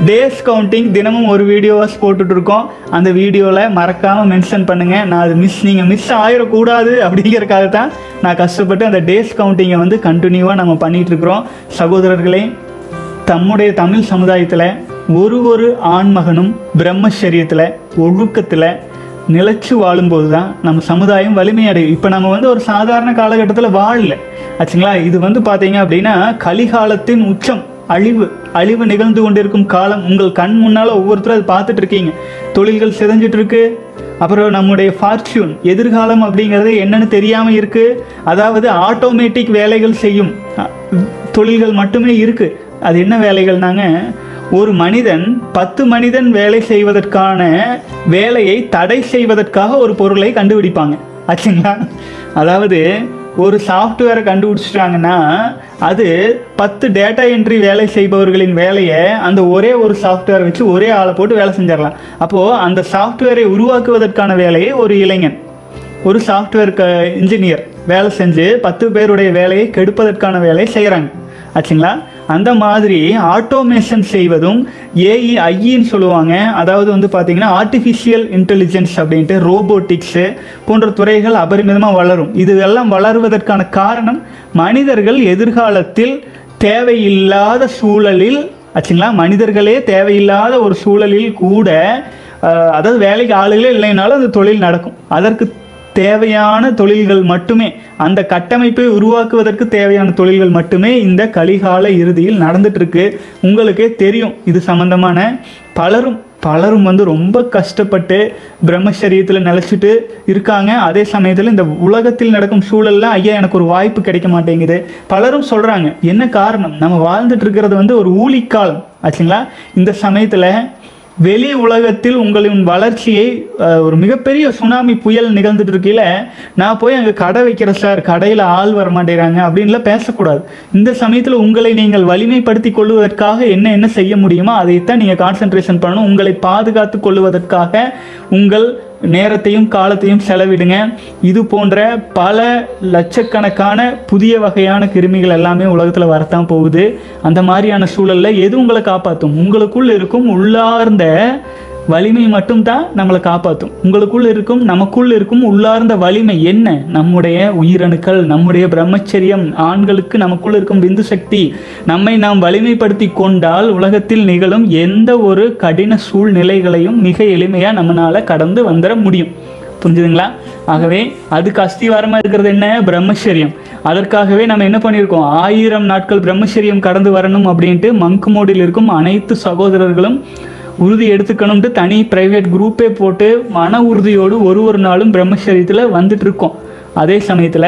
days counting தினமும் ஒரு வீடியோவாஸ் போட்டுட்டு இருக்கோம் அந்த வீடியோவில் மறக்காமல் மென்ஷன் பண்ணுங்கள் நான் அது மிஸ் நீங்கள் மிஸ் ஆயிடக்கூடாது அப்படிங்கிறதுக்காக தான் நான் கஷ்டப்பட்டு அந்த டேஸ் கவுண்டிங்கை வந்து கண்டினியூவாக நம்ம பண்ணிட்டு இருக்கிறோம் சகோதரர்களே தம்முடைய தமிழ் சமுதாயத்தில் ஒரு ஒரு ஆண்மகனும் பிரம்மச்சரியத்தில் ஒழுக்கத்தில் நிலைச்சு வாழும்போது தான் நம்ம சமுதாயம் வலிமையடையும் இப்போ நம்ம வந்து ஒரு சாதாரண காலகட்டத்தில் வாழல ஆச்சுங்களா இது வந்து பார்த்தீங்க அப்படின்னா கலிகாலத்தின் உச்சம் அழிவு அழிவு நிகழ்ந்து கொண்டிருக்கும் காலம் உங்கள் கண் முன்னால் ஒவ்வொருத்தரும் அதை பார்த்துட்டு இருக்கீங்க தொழில்கள் சிதைஞ்சிட்டு இருக்கு அப்புறம் நம்முடைய ஃபார்ச்சூன் எதிர்காலம் அப்படிங்கிறது என்னன்னு தெரியாமல் இருக்கு அதாவது ஆட்டோமேட்டிக் வேலைகள் செய்யும் அ, தொழில்கள் மட்டுமே இருக்கு அது என்ன வேலைகள்னாங்க ஒரு மனிதன் பத்து மனிதன் வேலை செய்வதற்கான வேலையை தடை செய்வதற்காக ஒரு பொருளை கண்டுபிடிப்பாங்க ஆச்சுங்களா அதாவது ஒரு சாஃப்ட்வேரை கண்டுபிடிச்சிட்டாங்கன்னா அது பத்து டேட்டா என்ட்ரி வேலை செய்பவர்களின் வேலையை அந்த ஒரே ஒரு சாஃப்ட்வேர் வச்சு ஒரே ஆளை போட்டு வேலை செஞ்சிடலாம் அப்போது அந்த சாஃப்ட்வேரை உருவாக்குவதற்கான வேலையை ஒரு இளைஞன் ஒரு சாஃப்ட்வேர் க இன்ஜினியர் வேலை செஞ்சு பத்து பேருடைய வேலையை கெடுப்பதற்கான வேலையை செய்கிறாங்க ஆச்சுங்களா அந்த மாதிரி ஆட்டோமேஷன் செய்வதும் ஏஇ ஐஇன்னு சொல்லுவாங்க அதாவது வந்து பார்த்தீங்கன்னா ஆர்டிஃபிஷியல் இன்டெலிஜென்ஸ் அப்படின்ட்டு ரோபோட்டிக்ஸு போன்ற துறைகள் அபரிமிதமாக வளரும் இது எல்லாம் வளருவதற்கான காரணம் மனிதர்கள் எதிர்காலத்தில் தேவையில்லாத சூழலில் ஆச்சுங்களா மனிதர்களே தேவையில்லாத ஒரு சூழலில் கூட அஹ், அதாவது வேலைக்கு ஆளுகளே இல்லைனாலும் அந்த தொழில் நடக்கும் அதற்கு தேவையான தொழில்கள் மட்டுமே அந்த கட்டமைப்பை உருவாக்குவதற்கு தேவையான தொழில்கள் மட்டுமே இந்த கலிகால இறுதியில் நடந்துட்டு இருக்கு உங்களுக்கே தெரியும் இது சம்பந்தமான பலரும் பலரும் வந்து ரொம்ப கஷ்டப்பட்டு பிரம்மச்சரியத்தில் நிலச்சிட்டு இருக்காங்க அதே சமயத்தில் இந்த உலகத்தில் நடக்கும் சூழல்ல ஐயா எனக்கு ஒரு வாய்ப்பு கிடைக்க மாட்டேங்குது பலரும் சொல்றாங்க என்ன காரணம் நம்ம வாழ்ந்துட்டு இருக்கிறது வந்து ஒரு ஊழிக்காலம் ஆச்சுங்களா இந்த சமயத்தில் வெளி உலகத்தில் உங்களின் வளர்ச்சியை அஹ், ஒரு மிகப்பெரிய சுனாமி புயல் நிகழ்ந்துட்டு இருக்கையில நான் போய் அங்கே கடை வைக்கிறேன் சார் கடையில் ஆள் வர மாட்டேறாங்க அப்படின்லாம் பேசக்கூடாது இந்த சமயத்தில் உங்களை நீங்கள் வலிமைப்படுத்தி கொள்வதற்காக என்ன என்ன செய்ய முடியுமோ அதைத்தான் நீங்கள் கான்சென்ட்ரேஷன் பண்ணணும் உங்களை பாதுகாத்து கொள்வதற்காக உங்கள் நேரத்தையும் காலத்தையும் செலவிடுங்க இது போன்ற பல லட்சக்கணக்கான புதிய வகையான கிருமிகள் எல்லாமே உலகத்தில் வரத்தான் போகுது அந்த மாதிரியான சூழல்ல எது உங்களை காப்பாற்றும் உங்களுக்குள் இருக்கும் உள்ளார்ந்த வலிமை மட்டும்தான் நம்மளை காப்பாற்றும் உங்களுக்குள் இருக்கும் நமக்குள் இருக்கும் உள்ளார்ந்த வலிமை என்ன நம்முடைய உயிரணுக்கள் நம்முடைய பிரம்மச்சரியம் ஆண்களுக்கு நமக்குள் இருக்கும் விந்து சக்தி நம்மை நாம் வலிமைப்படுத்தி கொண்டால் உலகத்தில் நிகழும் எந்த ஒரு கடின சூழ்நிலைகளையும் மிக எளிமையாக நம்மளால கடந்து வந்துட முடியும் புரிஞ்சுதுங்களா ஆகவே அதுக்கு அஸ்திவாரமாக இருக்கிறது என்ன பிரம்மச்சரியம் அதற்காகவே நம்ம என்ன பண்ணியிருக்கோம் ஆயிரம் நாட்கள் பிரம்மச்சரியம் கடந்து வரணும் அப்படின்ட்டு மங்க் மோடில் இருக்கும் அனைத்து சகோதரர்களும் உறுதி எடுத்துக்கணும்ட்டு தனி பிரைவேட் குரூப்பே போட்டு மன உறுதியோடு ஒரு ஒரு நாளும் பிரம்மச்சரியத்தில் வந்துட்டு இருக்கோம் அதே சமயத்தில்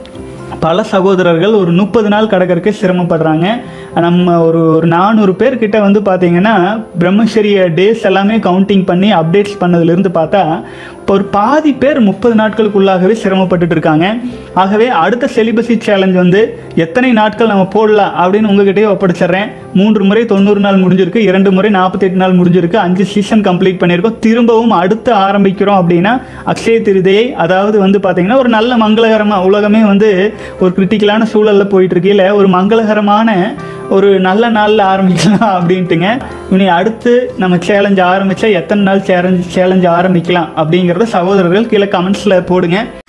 பல சகோதரர்கள் ஒரு முப்பது நாள் கடற்கறக்கு சிரமப்படுறாங்க நம்ம ஒரு ஒரு நானூறு பேர்கிட்ட வந்து பார்த்தீங்கன்னா பிரம்மச்சரிய டேஸ் எல்லாமே கவுண்டிங் பண்ணி அப்டேட்ஸ் பண்ணதுலேருந்து பார்த்தா இப்போ ஒரு பாதி பேர் முப்பது நாட்களுக்குள்ளாகவே சிரமப்பட்டுட்டு இருக்காங்க ஆகவே அடுத்த செலிபஸி சேலஞ்ச் வந்து எத்தனை நாட்கள் நம்ம போடலாம் அப்படின்னு உங்ககிட்டயே ஒப்படைச்சிடுறேன் மூன்று முறை தொண்ணூறு நாள் முடிஞ்சிருக்கு இரண்டு முறை நாற்பத்தெட்டு நாள் முடிஞ்சிருக்கு அஞ்சு சீசன் கம்ப்ளீட் பண்ணியிருக்கோம் திரும்பவும் அடுத்து ஆரம்பிக்கிறோம் அப்படின்னா அக்ஷய திருதியை அதாவது வந்து பார்த்தீங்கன்னா ஒரு நல்ல மங்களகரமாக உலகமே வந்து ஒரு கிரிட்டிக்கலான சூழலில் போயிட்டு இருக்கையில் ஒரு மங்களகரமான ஒரு நல்ல நாளில் ஆரம்பிக்கலாம் அப்படின்ட்டுங்க இனி அடுத்து நம்ம சேலஞ்ச் ஆரம்பித்தா எத்தனை நாள் சேலஞ்ச் சேலஞ்ச் ஆரம்பிக்கலாம் அப்படிங்கிறத சகோதரர்கள் கீழே கமெண்ட்ஸில் போடுங்க